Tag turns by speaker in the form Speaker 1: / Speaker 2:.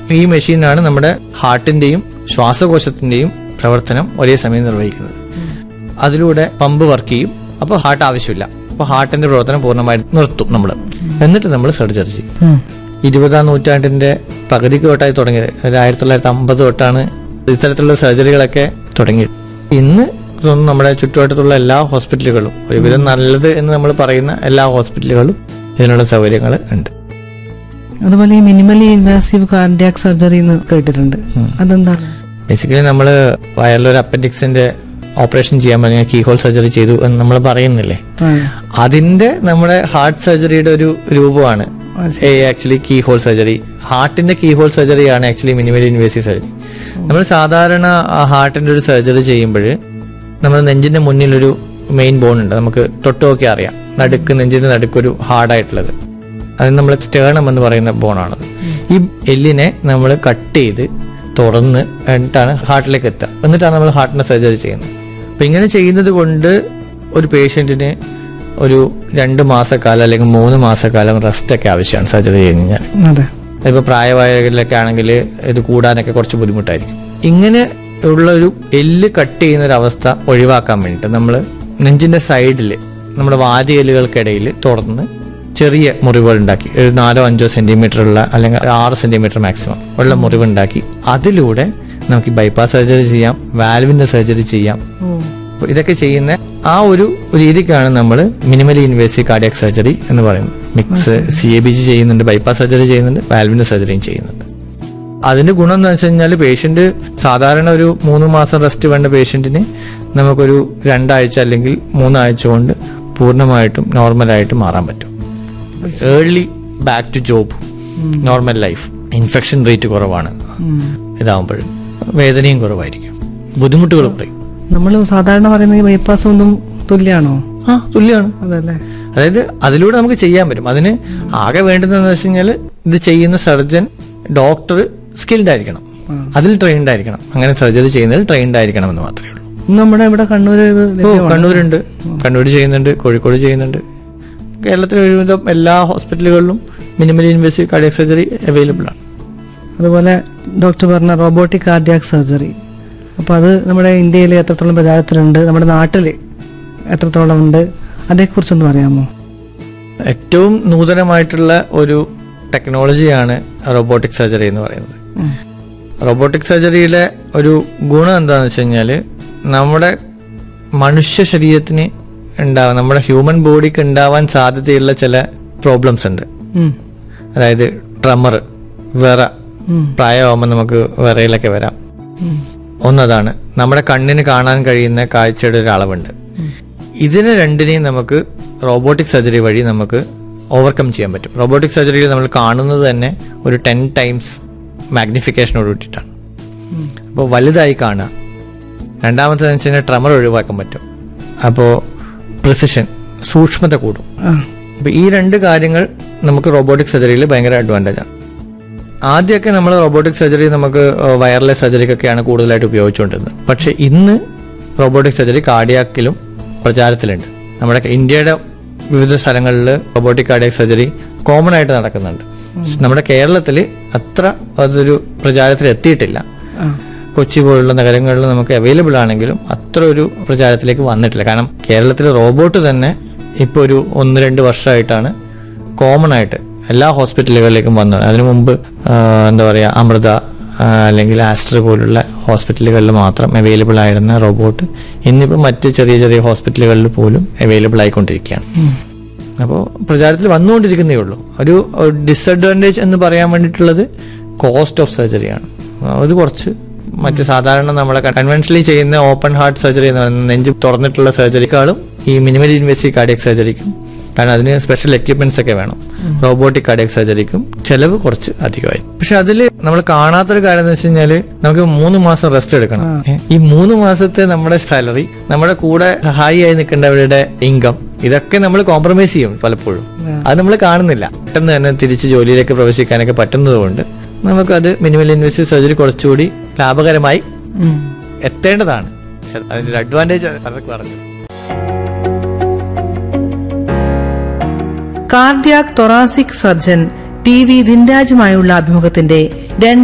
Speaker 1: ഈ മെഷീനാണ് നമ്മുടെ ഹാർട്ടിന്റെയും ശ്വാസകോശത്തിന്റെയും പ്രവർത്തനം ഒരേ സമയം നിർവഹിക്കുന്നത് അതിലൂടെ പമ്പ് വർക്ക് ചെയ്യും അപ്പോൾ ഹാർട്ട് ആവശ്യമില്ല അപ്പോൾ ഹാർട്ടിന്റെ പ്രവർത്തനം പൂർണ്ണമായിട്ട് നിർത്തും നമ്മൾ എന്നിട്ട് നമ്മൾ സർജറി ചെയ്യും
Speaker 2: ഉം.
Speaker 1: ഇരുപതാം നൂറ്റാണ്ടിന്റെ പകുതിക്ക് തൊട്ടായി തുടങ്ങിയത് ഒരു ആയിരത്തി തൊള്ളായിരത്തി അമ്പത് തൊട്ടാണ് ഇത്തരത്തിലുള്ള സർജറികളൊക്കെ തുടങ്ങിയത് ഇന്ന് തോന്നുന്നു നമ്മുടെ ചുറ്റുവട്ടത്തുള്ള എല്ലാ ഹോസ്പിറ്റലുകളും ഒരുവിധം നല്ലത് എന്ന് നമ്മൾ പറയുന്ന എല്ലാ ഹോസ്പിറ്റലുകളും ഇതിനുള്ള സൗകര്യങ്ങൾ ഉണ്ട്
Speaker 2: അതുപോലെ ഈ മിനിമലി ഇൻവാസീവ് കാർഡിയാക് സർജറി എന്ന് കേട്ടിട്ടുണ്ട് അതെന്താണ്
Speaker 1: ബേസിക്കലി നമ്മൾ വയറിലൊരു അപ്പൻഡിക്സിന്റെ ഓപ്പറേഷൻ ചെയ്യാൻ പറഞ്ഞ കീ ഹോൾ സർജറി ചെയ്തു എന്ന് നമ്മൾ പറയുന്നില്ലേ
Speaker 2: ആ.
Speaker 1: അതിന്റെ നമ്മുടെ ഹാർട്ട് സർജറിയുടെ ഒരു രൂപമാണ് ആക്ച്വലി കീ ഹോൾ സർജറി ഹാർട്ടിന്റെ കീ ഹോൾ സർജറിയാണ് ആക്ച്വലി മിനിമലി ഇൻവേസീവ് സർജറി നമ്മൾ സാധാരണ ഹാർട്ടിന്റെ ഒരു സർജറി ചെയ്യുമ്പോൾ നമ്മൾ നെഞ്ചിന്റെ മുന്നിൽ ഒരു മെയിൻ ബോൺ ഉണ്ട് നമുക്ക് തൊട്ട് നോക്കി അറിയാം നടുക്ക് നെഞ്ചിന്റെ നടുക്കൊരു ഹാർഡായിട്ടുള്ളത് അത് നമ്മൾ സ്റ്റേണം എന്ന് പറയുന്ന ബോണാണത് ഈ എല്ലിനെ നമ്മൾ കട്ട് ചെയ്ത് തുറന്ന് എന്നിട്ടാണ് ഹാർട്ടിലേക്ക് എത്തുക എന്നിട്ടാണ് നമ്മൾ ഹാർട്ടിന്റെ സർജറി ചെയ്യുന്നത് അപ്പൊ ഇങ്ങനെ ചെയ്യുന്നത് കൊണ്ട് ഒരു പേഷ്യന്റിന് ഒരു രണ്ട് മാസക്കാലം അല്ലെങ്കിൽ മൂന്ന് മാസക്കാലം റെസ്റ്റ് ഒക്കെ ആവശ്യമാണ് സർജറി ചെയ്ത് കഴിഞ്ഞാൽ
Speaker 2: അതെ
Speaker 1: ഇപ്പൊ പ്രായമായവരിലൊക്കെ ആണെങ്കിൽ ഇത് കൂടാനൊക്കെ കുറച്ച് ബുദ്ധിമുട്ടായിരിക്കും ഇങ്ങനെ ഉള്ള ഒരു എല്ല് കട്ട് ചെയ്യുന്ന ഒരു അവസ്ഥ ഒഴിവാക്കാൻ വേണ്ടിയിട്ട് നമ്മൾ നെഞ്ചിന്റെ സൈഡിൽ നമ്മുടെ വാരിയലുകൾക്കിടയിൽ തുറന്ന് ചെറിയ മുറിവുകൾ ഉണ്ടാക്കി ഒരു നാലോ അഞ്ചോ സെന്റിമീറ്റർ ഉള്ള അല്ലെങ്കിൽ ഒരു ആറ് സെന്റിമീറ്റർ മാക്സിമം ഉള്ള മുറിവ് ഉണ്ടാക്കി അതിലൂടെ നമുക്ക് ബൈപ്പാസ് സർജറി ചെയ്യാം വാൽവിന്റെ സർജറി ചെയ്യാം
Speaker 2: ഓ
Speaker 1: അപ്പൊ ഇതൊക്കെ ചെയ്യുന്ന ആ ഒരു രീതിക്കാണ് നമ്മൾ മിനിമലി ഇൻവേസീവ് കാർഡിയാക് സർജറി എന്ന് പറയുന്നത് MICS C A B G ചെയ്യുന്നുണ്ട് ബൈപ്പാസ് സർജറി ചെയ്യുന്നുണ്ട് വാൽവിന്റെ സർജറിയും ചെയ്യുന്നുണ്ട് അതിന്റെ ഗുണം എന്ന് വെച്ച് കഴിഞ്ഞാൽ പേഷ്യന്റ് സാധാരണ ഒരു മൂന്ന് മാസം റെസ്റ്റ് വേണ്ട പേഷ്യന്റിന് നമുക്കൊരു രണ്ടാഴ്ച അല്ലെങ്കിൽ മൂന്നാഴ്ച കൊണ്ട് പൂർണ്ണമായിട്ടും നോർമലായിട്ട് മാറാൻ പറ്റും early back to job normal life infection rate കുറവാണ് ഇതാവുമ്പോൾ വേദനയും കുറവായിരിക്കും ബുദ്ധിമുട്ടുകൾ കുറയും
Speaker 2: നമ്മൾ സാധാരണ പറയുന്ന ഈ ബൈപ്പാസ് ഒന്നും തുല്യാണോ
Speaker 1: ആ തുല്യമാണ്
Speaker 2: അതല്ലേ
Speaker 1: അതായത് അതിലൂടെ നമുക്ക് ചെയ്യാൻ പറ്റും അതിന് ആകെ വേണ്ടതെന്ന് വെച്ച് കഴിഞ്ഞാൽ ഇത് ചെയ്യുന്ന സർജൻ ഡോക്ടർ സ്കിൽഡ് ആയിരിക്കണം അതിൽ ട്രെയിൻഡ് ആയിരിക്കണം അങ്ങനെ സർജറി ചെയ്യുന്നതിൽ ട്രെയിൻഡ് ആയിരിക്കണം എന്ന് മാത്രമേ ഉള്ളൂ
Speaker 2: ഇന്ന് നമ്മുടെ ഇവിടെ കണ്ണൂര് ഇത്
Speaker 1: ഓ
Speaker 2: ലഭ്യമാണോ?
Speaker 1: കണ്ണൂരുണ്ട് കണ്ണൂർ ചെയ്യുന്നുണ്ട് കോഴിക്കോട് ചെയ്യുന്നുണ്ട് കേരളത്തിലെ ഒരുവിധം എല്ലാ ഹോസ്പിറ്റലുകളിലും minimally invasive cardiac surgery available ആണ്
Speaker 2: അതുപോലെ ഡോക്ടർ പറഞ്ഞ റോബോട്ടിക് കാർഡിയാക് സർജറി അപ്പോൾ അത് നമ്മുടെ ഇന്ത്യയിൽ എത്രത്തോളം പ്രചാരത്തിലുണ്ട് നമ്മുടെ നാട്ടിൽ എത്രത്തോളം ഉണ്ട് അതേക്കുറിച്ചൊന്ന് പറയാമോ
Speaker 1: ഏറ്റവും നൂതനമായിട്ടുള്ള ഒരു ടെക്നോളജിയാണ് റോബോട്ടിക് സർജറി എന്ന് പറയുന്നത്
Speaker 2: ഉം.
Speaker 1: റോബോട്ടിക് സർജറിയിലെ ഒരു ഗുണം എന്താണെന്ന് വെച്ച് കഴിഞ്ഞാൽ നമ്മുടെ മനുഷ്യ ശരീരത്തിന് ഉണ്ടാവാൻ നമ്മുടെ ഹ്യൂമൻ ബോഡിക്ക് ഉണ്ടാവാൻ സാധ്യതയുള്ള ചില പ്രോബ്ലംസ് ഉണ്ട്
Speaker 2: ഉം.
Speaker 1: അതായത് ട്രമർ വിറ
Speaker 2: ഉം.
Speaker 1: പ്രായമാകുമ്പോൾ നമുക്ക് വിറയിലൊക്കെ വരാം
Speaker 2: ഉം.
Speaker 1: ഒന്നതാണ് നമ്മുടെ കണ്ണിന് കാണാൻ കഴിയുന്ന കാഴ്ചയുടെ ഒരു അളവുണ്ട് ഇതിനെ രണ്ടിനെയും നമുക്ക് റോബോട്ടിക് സർജറി വഴി നമുക്ക് ഓവർകം ചെയ്യാൻ പറ്റും റോബോട്ടിക് സർജറിയിൽ നമ്മൾ കാണുന്നത് തന്നെ ഒരു ടെൻ ടൈംസ് മാഗ്നിഫിക്കേഷനോട് കൂട്ടിയിട്ടാണ് അപ്പോൾ വലുതായി കാണുക രണ്ടാമത്തെ വെച്ച് കഴിഞ്ഞാൽ ട്രമർ ഒഴിവാക്കാൻ പറ്റും അപ്പോൾ പ്രിസിഷൻ സൂക്ഷ്മത കൂടും
Speaker 2: ആ.
Speaker 1: അപ്പോൾ ഈ രണ്ട് കാര്യങ്ങൾ നമുക്ക് റോബോട്ടിക് സർജറിയിൽ ഭയങ്കര അഡ്വാൻറ്റേജ് ആണ് ആദ്യമൊക്കെ നമ്മൾ റോബോട്ടിക് സർജറി നമുക്ക് വയർലെസ് സർജറിക്കൊക്കെയാണ് കൂടുതലായിട്ട് ഉപയോഗിച്ചുകൊണ്ടിരുന്നത് പക്ഷെ ഇന്ന് റോബോട്ടിക് സർജറി കാർഡിയാക്കിലും പ്രചാരത്തിലുണ്ട് നമ്മുടെ ഇന്ത്യയുടെ വിവിധ സ്ഥലങ്ങളിൽ റോബോട്ടിക് കാർഡിയാക് സർജറി കോമൺ ആയിട്ട് നടക്കുന്നുണ്ട് നമ്മുടെ കേരളത്തിൽ അത്ര അതൊരു പ്രചാരത്തിൽ എത്തിയിട്ടില്ല
Speaker 2: ആ.
Speaker 1: കൊച്ചി പോലുള്ള നഗരങ്ങളിൽ നമുക്ക് അവൈലബിൾ ആണെങ്കിലും അത്ര ഒരു പ്രചാരത്തിലേക്ക് വന്നിട്ടില്ല കാരണം കേരളത്തിലെ റോബോട്ട് തന്നെ ഇപ്പോൾ ഒരു ഒന്ന് രണ്ട് വർഷമായിട്ടാണ് കോമൺ ആയിട്ട് എല്ലാ ഹോസ്പിറ്റലുകളിലേക്കും വന്നത് അതിനു മുമ്പ് ആ, എന്താ പറയുക അമൃത ആ, അല്ലെങ്കിൽ ആസ്റ്റർ പോലുള്ള ഹോസ്പിറ്റലുകളിൽ മാത്രം അവൈലബിൾ ആയിരുന്ന റോബോട്ട് ഇന്നിപ്പോൾ മറ്റ് ചെറിയ ചെറിയ ഹോസ്പിറ്റലുകളിൽ പോലും അവൈലബിൾ ആയിക്കൊണ്ടിരിക്കുകയാണ് അപ്പോൾ പ്രചാരത്തിൽ വന്നുകൊണ്ടിരിക്കുന്നേ ഉള്ളൂ ഒരു ഡിസഡ്വാൻറ്റേജ് എന്ന് പറയാൻ വേണ്ടിയിട്ടുള്ളത് കോസ്റ്റ് ഓഫ് സർജറിയാണ് അത് കുറച്ച് മറ്റ് സാധാരണ നമ്മളെ കൺവെൻഷനലി ചെയ്യുന്ന ഓപ്പൺ ഹാർട്ട് സർജറി എന്ന് പറയുന്നത് നെഞ്ച് തുറന്നിട്ടുള്ള സർജറിക്കാളും ഈ മിനിമൽ ഇൻവേസീവ് കാർഡിയക് സർജറിക്കും കാരണം അതിന് സ്പെഷ്യൽ എക്യുപ്മെന്റ്സ് ഒക്കെ വേണം റോബോട്ടിക് കാർഡിയക് സർജറിക്കും ചെലവ് കുറച്ച് അധികമായി പക്ഷെ അതിൽ നമ്മൾ കാണാത്തൊരു കാര്യം എന്ന് വെച്ച് കഴിഞ്ഞാല് നമുക്ക് മൂന്ന് മാസം റെസ്റ്റ് എടുക്കണം ഏ, ഈ മൂന്ന് മാസത്തെ നമ്മുടെ സാലറി നമ്മുടെ കൂടെ സഹായിയായി നിൽക്കേണ്ടവരുടെ ഇൻകം ഇതൊക്കെ നമ്മൾ കോംപ്രമൈസ് ചെയ്യും പലപ്പോഴും അത് നമ്മൾ കാണുന്നില്ല പെട്ടെന്ന് തന്നെ തിരിച്ച് ജോലിയിലേക്ക് പ്രവേശിക്കാനൊക്കെ പറ്റുന്നതുകൊണ്ട് നമുക്കത് മിനിമൽ ഇൻവെസ്റ്റീവ് സർജറി കുറച്ചുകൂടി ലാഭകരമായി
Speaker 2: ഉം.
Speaker 1: എത്തേണ്ടതാണ് പക്ഷെ അതിന്റെ ഒരു അഡ്വാൻറ്റേജ് അതൊക്കെ പറഞ്ഞു
Speaker 2: cardiac thoracic surgeon T V ദിൻരാജുമായുള്ള അഭിമുഖത്തിന്റെ രണ്ട്